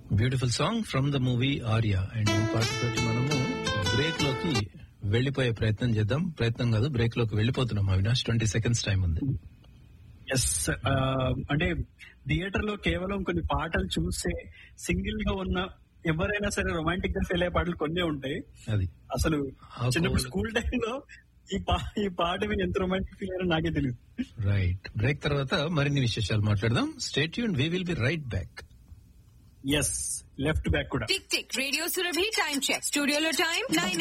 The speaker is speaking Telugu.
beautiful song from the movie Arya and ఈ పాటతోటి మనము బ్రేక్ లోకి వెళ్లిపోయే ప్రయత్నం చేద్దాం ప్రయత్నం కాదు బ్రేక్ లోకి వెళ్ళిపోతున్నాం అవినాష్ ట్వంటీ సెకండ్స్ టైం ఉంది ఎస్ అంటే థియేటర్ లో కేవలం కొన్ని పాటలు చూసే సింగిల్ గా ఉన్న ఎవరైనా సరే రొమాంటిక్ గా ఫీల్ అయ్యే పాటలు కొన్నే ఉంటాయి అది అసలు ఆ చిన్నప్పుడు కోలు- స్కూల్ టైంలో ఈ పా ఈ పాట విని ఎంత రొమాంటిక్ ఫీల్ అయ్యారో నాకే తెలియదు రైట్ బ్రేక్ తర్వాత మరిన్ని విశేషాలు మాట్లాడదాం స్టేట్ యూన్ we will be right back yes left back కూడా tick tick radio Surabhi time check స్టూడియోలో టైం నైన్